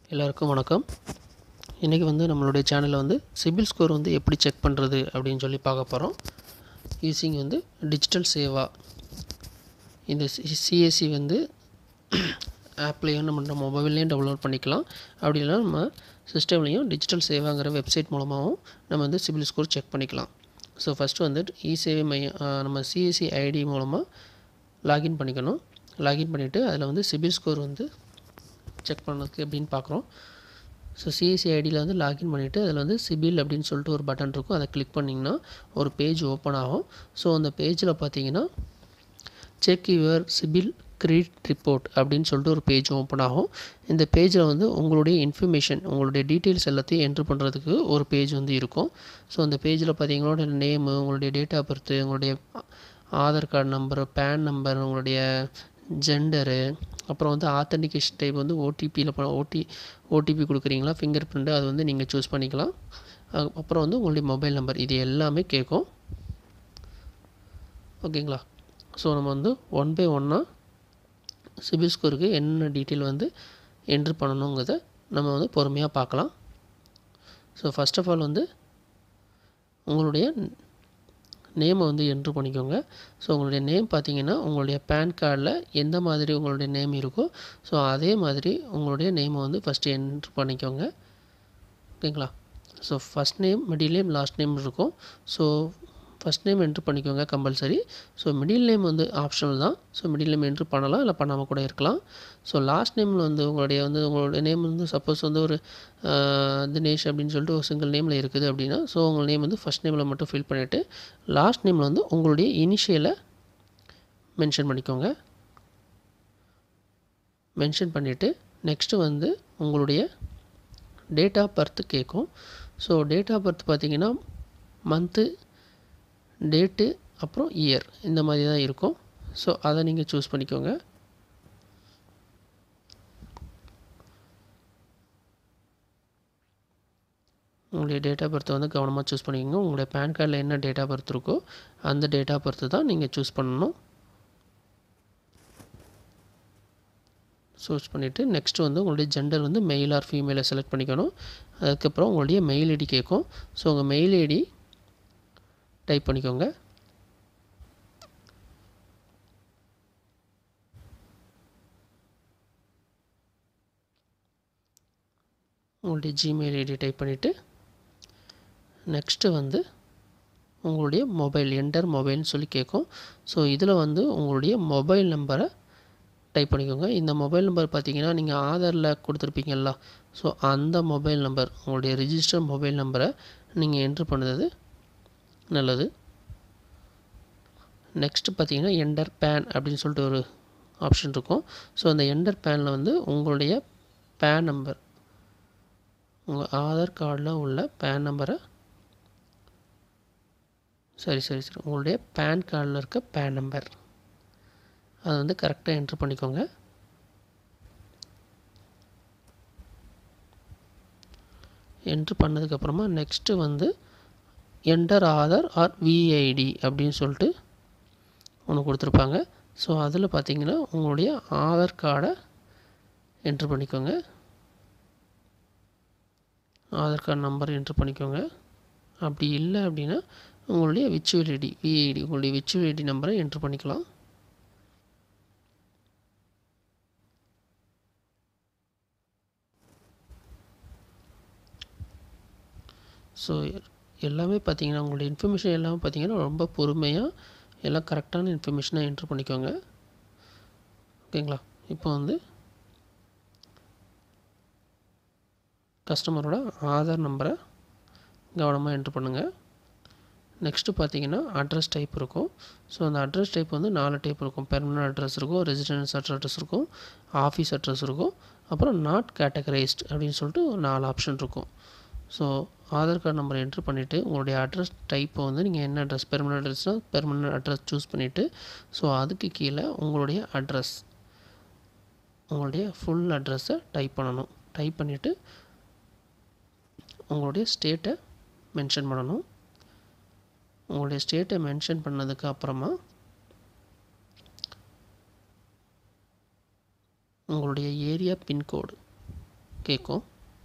எல்லாருக்கும் வணக்கம் இன்றைக்கி வந்து நம்மளுடைய சேனலில் வந்து சிபில் ஸ்கோர் வந்து எப்படி செக் பண்ணுறது அப்படின்னு சொல்லி பார்க்க போகிறோம் யூஸிங் வந்து டிஜிட்டல் சேவா இந்த சிஎஸ்சி வந்து ஆப்லேயும் நம்ம நம்ம மொபைல்லையும் டவுன்லோட் பண்ணிக்கலாம் அப்படி இல்லைனா நம்ம சிஸ்டம்லேயும் டிஜிட்டல் சேவாங்கிற வெப்சைட் மூலமாகவும் நம்ம வந்து சிபில் ஸ்கோர் செக் பண்ணிக்கலாம் ஸோ ஃபஸ்ட்டு வந்து இ சேவை மையம் ஆ, நம்ம சிஎஸ்சி ஐடி மூலமாக லாகின் பண்ணிக்கணும் லாகின் பண்ணிவிட்டு அதில் வந்து சிபில் ஸ்கோர் வந்து செக் பண்ணதுக்கு எப்படின்னு பார்க்குறோம் ஸோ சிஎஸ்சி ஐடியில் வந்து லாகின் பண்ணிவிட்டு அதில் வந்து சிபில் அப்படின்னு சொல்லிட்டு ஒரு பட்டன் இருக்கும் அதை கிளிக் பண்ணிங்கன்னா ஒரு பேஜ் ஓப்பன் ஆகும் ஸோ அந்த பேஜில் பார்த்தீங்கன்னா check your CIBIL credit report அப்படின்னு சொல்லிட்டு ஒரு பேஜ் ஓப்பன் ஆகும் இந்த பேஜில் வந்து உங்களுடைய இன்ஃபர்மேஷன் உங்களுடைய டீட்டெயில்ஸ் எல்லாத்தையும் என்ட்ரு பண்ணுறதுக்கு ஒரு பேஜ் வந்து இருக்கும் ஸோ அந்த பேஜில் பார்த்தீங்களோட நேமு உங்களுடைய டேட் ஆஃப் பர்த்து உங்களுடைய Aadhaar card number PAN number உங்களுடைய ஜெண்டரு அப்புறம் வந்து ஆத்தென்டிகேஷன் டைப் வந்து ஓடிபியில் ஓடி ஓடிபி கொடுக்குறீங்களா ஃபிங்கர் பிரிண்ட்டு அது வந்து நீங்கள் சூஸ் பண்ணிக்கலாம் அ- அப்புறம் வந்து உங்களுடைய மொபைல் நம்பர் இது எல்லாமே கேட்கும் ஓகேங்களா ஸோ நம்ம வந்து ஒன் பை ஒன்னாக சிபில் ஸ்கோருக்கு என்ன டீட்டெயில் வந்து என்ட்ரு பண்ணணுங்கிறத நம்ம வந்து பொறுமையாக பார்க்கலாம் ஸோ ஃபர்ஸ்ட் ஆஃப் ஆல் வந்து உங்களுடைய நேமை வந்து என்ட்ரு பண்ணிக்கோங்க ஸோ உங்களுடைய நேம் பார்த்தீங்கன்னா உங்களுடைய பேன் கார்டில் எந்த மாதிரி உங்களுடைய நேம் இருக்கோ ஸோ அதே மாதிரி உங்களுடைய நேமை வந்து ஃபஸ்ட்டு என்ட்ரு பண்ணிக்கோங்க ஓகேங்களா so first name middle name last name இருக்கும் ஸோ ஃபஸ்ட் நேம் என்ட்ரு பண்ணிக்கோங்க கம்பல்சரி ஸோ மிடில் நேம் வந்து ஆப்ஷனல் தான் ஸோ மிடில் நேம் என்ட்ரு பண்ணலாம் இல்லை பண்ணாமல் கூட இருக்கலாம் ஸோ லாஸ்ட் நேமில் வந்து உங்களுடைய வந்து உங்களுடைய நேம் வந்து சப்போஸ் வந்து ஒரு ஆஹ், தினேஷ் அப்படின்னு சொல்லிட்டு ஒரு சிங்கிள் நேமில் இருக்குது அப்படின்னா ஸோ உங்கள் நேம் வந்து ஃபஸ்ட் நேமில் மட்டும் ஃபில் பண்ணிவிட்டு லாஸ்ட் நேமில் வந்து உங்களுடைய இனிஷியலை மென்ஷன் பண்ணிக்கோங்க மென்ஷன் பண்ணிவிட்டு நெக்ஸ்ட்டு வந்து உங்களுடைய டேட் ஆஃப் பர்த் கேட்கும் ஸோ டேட் ஆஃப் பர்த் பார்த்தீங்கன்னா மந்த்து டேட்டு அப்புறம் இயர் இந்த மாதிரி தான் இருக்கும் ஸோ அதை நீங்கள் சூஸ் பண்ணிக்கோங்க உங்களுடைய டேட் ஆஃப் பர்த்தை வந்து கவனமாக சூஸ் பண்ணிக்கோங்க உங்களுடைய பேன் கார்டில் என்ன டேட் ஆஃப் பர்த் இருக்கோ அந்த டேட் ஆஃப் பர்த்து தான் நீங்கள் சூஸ் பண்ணணும் சூஸ் பண்ணிவிட்டு நெக்ஸ்ட் வந்து உங்களுடைய ஜெண்டர் வந்து மெயில் ஆர் ஃபீமேலை செலக்ட் பண்ணிக்கணும் அதுக்கப்புறம் உங்களுடைய மெயில் ஐடி கேட்கும் ஸோ உங்கள் மெயில் ஐடி டைப் பண்ணிக்கோங்க உங்களுடைய ஜிமெயில் ஐடி டைப் பண்ணிவிட்டு நெக்ஸ்ட்டு வந்து உங்களுடைய மொபைல் என்டர் மொபைல்னு சொல்லி கேட்கும் ஸோ இதில் வந்து உங்களுடைய மொபைல் நம்பரை டைப் பண்ணிக்கோங்க இந்த மொபைல் நம்பர் பார்த்தீங்கன்னா நீங்கள் ஆதாரில் கொடுத்துருப்பீங்கல்ல ஸோ அந்த மொபைல் நம்பர் உங்களுடைய ரிஜிஸ்டர் மொபைல் நம்பரை நீங்கள் என்ட்ரு பண்ணுறது நல்லது நெக்ஸ்ட்டு பார்த்தீங்கன்னா என்டர் பேன் அப்படின்னு சொல்லிட்டு ஒரு ஆப்ஷன் இருக்கும் ஸோ அந்த என்டர் பேனில் வந்து உங்களுடைய பேன் நம்பர் உங்கள் ஆதார் கார்டில் உள்ள பேன் நம்பரை சரி சரி சரி உங்களுடைய பேன் கார்டில் இருக்க பேன் நம்பர் அதை வந்து கரெக்டாக என்ட்ரு பண்ணிக்கோங்க என்ட்ரு பண்ணதுக்கப்புறமா நெக்ஸ்ட்டு வந்து என்டர் ஆதார் ஆர் விஐடி அப்படின்னு சொல்லிட்டு ஒன்று கொடுத்துருப்பாங்க ஸோ அதில் பார்த்தீங்கன்னா உங்களுடைய ஆதார் கார்டை என்ட்ரு பண்ணிக்கோங்க ஆதார் கார்டு நம்பர் என்ட்ரு பண்ணிக்கோங்க அப்படி இல்லை அப்படின்னா உங்களுடைய விச்சுவல் ஐடி விஐடி உங்களுடைய விச்சுவல் ஐடி நம்பரை என்ட்ரு பண்ணிக்கலாம் ஸோ எல்லாமே பார்த்தீங்கன்னா உங்களுடைய இன்ஃபர்மேஷன் எல்லாமே பார்த்தீங்கன்னா ரொம்ப பொறுமையாக எல்லாம் கரெக்டான இன்ஃபர்மேஷனாக என்ட்ரு பண்ணிக்கோங்க ஓகேங்களா இப்போ வந்து கஸ்டமரோட ஆதார் நம்பரை கவனமாக என்ட்ரு பண்ணுங்கள் நெக்ஸ்ட்டு பார்த்தீங்கன்னா அட்ரஸ் டைப் இருக்கும் ஸோ அந்த அட்ரஸ் டைப் வந்து நாலு டைப் இருக்கும் பெர்மனன்ட் அட்ரஸ் இருக்கும் ரெசிடென்ஸ் அட்ரஸ் இருக்கும் ஆஃபீஸ் அட்ரஸ் இருக்கும் அப்புறம் நாட் கேட்டகரைஸ்ட் அப்படின்னு சொல்லிட்டு ஒரு நாலு ஆப்ஷன் இருக்கும் so Aadhaar card number enter பண்ணிவிட்டு உங்களுடைய அட்ரஸ் டைப்பை வந்து நீங்கள் என்ன அட்ரஸ் பெர்மனன்ட் அட்ரஸ்னால் பெர்மனன்ட் அட்ரஸ் சூஸ் பண்ணிவிட்டு ஸோ அதுக்கு கீழே உங்களுடைய அட்ரஸ் உங்களுடைய ஃபுல் அட்ரஸை டைப் பண்ணணும் டைப் பண்ணிவிட்டு உங்களுடைய ஸ்டேட்டை மென்ஷன் பண்ணணும் உங்களுடைய ஸ்டேட்டை மென்ஷன் பண்ணதுக்கு அப்புறமா உங்களுடைய ஏரியா பின்கோடு கேட்கும்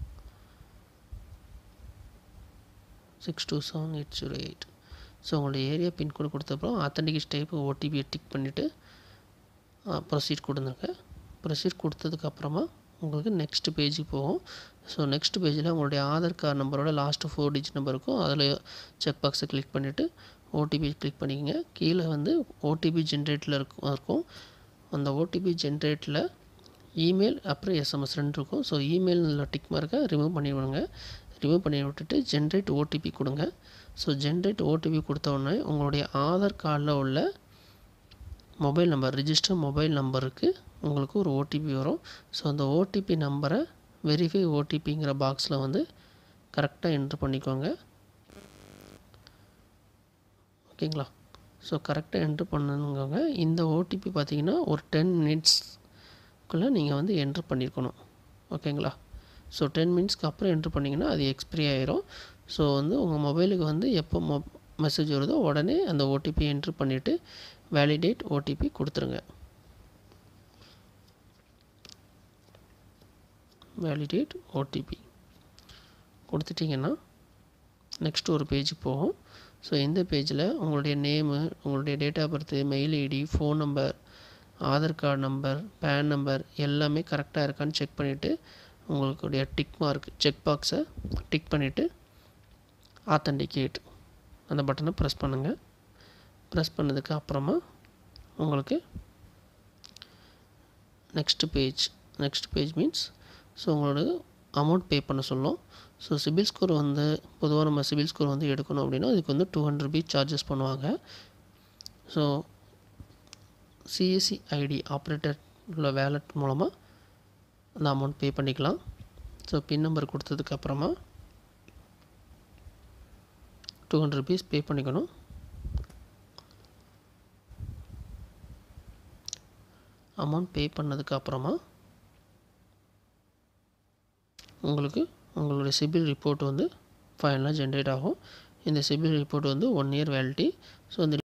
six two seven eight zero eight so உங்களுடைய ஏரியா பின்கோடு கொடுத்தப்பறம் ஆத்தன்டிகேட் டைப்பு ஓடிபியை டிக் பண்ணிவிட்டு ப்ரொசீட் கொடுங்க ப்ரொசீட் கொடுத்ததுக்கப்புறமா உங்களுக்கு நெக்ஸ்ட் பேஜுக்கு போகும் ஸோ நெக்ஸ்ட் பேஜில் உங்களுடைய ஆதார் கார்டு நம்பரோட லாஸ்ட்டு ஃபோர் டிஜிட் நம்பர் இருக்கும் அதில் செக் பாக்ஸை கிளிக் பண்ணிவிட்டு ஓடிபி கிளிக் பண்ணிக்கங்க கீழே வந்து ஓடிபி ஜென்ரேட்டில் இருக்கும் இருக்கும் அந்த ஓடிபி ஜென்ரேட்டில் இமெயில் அப்புறம் எஸ்எம்எஸ் ரெண்டு இருக்கும் ஸோ இமெயிலில் டிக் மார்க்கை ரிமூவ் பண்ணி விடுங்க ரிமூவ் பண்ணி விட்டுட்டு ஜென்ரேட் ஓடிபி கொடுங்க ஸோ ஜென்ரேட் ஓடிபி கொடுத்த உடனே உங்களுடைய ஆதார் கார்டில் உள்ள மொபைல் நம்பர் ரிஜிஸ்டர் மொபைல் நம்பருக்கு உங்களுக்கு ஒரு ஓடிபி வரும் ஸோ அந்த ஓடிபி நம்பரை வெரிஃபை ஓடிபிங்கிற பாக்ஸில் வந்து கரெக்டாக என்ட்ரு பண்ணிக்கோங்க ஓகேங்களா ஸோ கரெக்டாக என்ட்ரு பண்ணுங்க இந்த ஓடிபி பார்த்தீங்கன்னா ஒரு டென் மினிட்ஸ்க்குள்ளே நீங்கள் வந்து என்ட்ரு பண்ணியிருக்கணும் ஓகேங்களா ஸோ டென் மினிட்ஸ்க்கு அப்புறம் என்ட்ரு பண்ணிங்கன்னா அது எக்ஸ்பிரி ஆயிரும் ஸோ வந்து உங்கள் மொபைலுக்கு வந்து எப்போ மொ மெசேஜ் வருதோ உடனே அந்த ஓடிபி என்ட்ரு பண்ணிவிட்டு வேலிடேட் ஓடிபி கொடுத்துருங்க வேலிடேட் ஓடிபி கொடுத்துட்டிங்கன்னா நெக்ஸ்ட் ஒரு பேஜுக்கு போகும் ஸோ இந்த பேஜில் உங்களுடைய நேமு உங்களுடைய date of birth mail ID phone number Aadhaar card number PAN number எல்லாமே கரெக்டாக இருக்கான்னு செக் பண்ணிவிட்டு உங்களுடைய டிக் மார்க் செக் பாக்ஸை டிக் பண்ணிவிட்டு ஆத்தன்டிகேட் அந்த பட்டனை ப்ரெஸ் பண்ணுங்கள் ப்ரெஸ் பண்ணதுக்கு அப்புறமா உங்களுக்கு next page next page means so உங்களோட அமௌண்ட் பே பண்ண சொல்லும் ஸோ சிபில் ஸ்கோர் வந்து பொதுவாக நம்ம சிபில் ஸ்கோர் வந்து எடுக்கணும் அப்படின்னா அதுக்கு வந்து டூ ஹண்ட்ரட் ருபீஸ் சார்ஜஸ் பண்ணுவாங்க ஸோ சிஎஸ்சி ஐடி ஆப்ரேட்டர் உள்ள வேலட் மூலமாக அந்த அமௌண்ட் பே பண்ணிக்கலாம் ஸோ பின் நம்பர் கொடுத்ததுக்கப்புறமா டூ ஹண்ட்ரட் ருபீஸ் பே பண்ணிக்கணும் அமௌண்ட் பே பண்ணதுக்கு அப்புறமா உங்களுக்கு உங்களுடைய சிபில் ரிப்போர்ட் வந்து ஃபைனலாக ஜென்ரேட் ஆகும் இந்த சிபில் ரிப்போர்ட் வந்து ஒன் இயர் வேலிட்டி ஸோ இந்த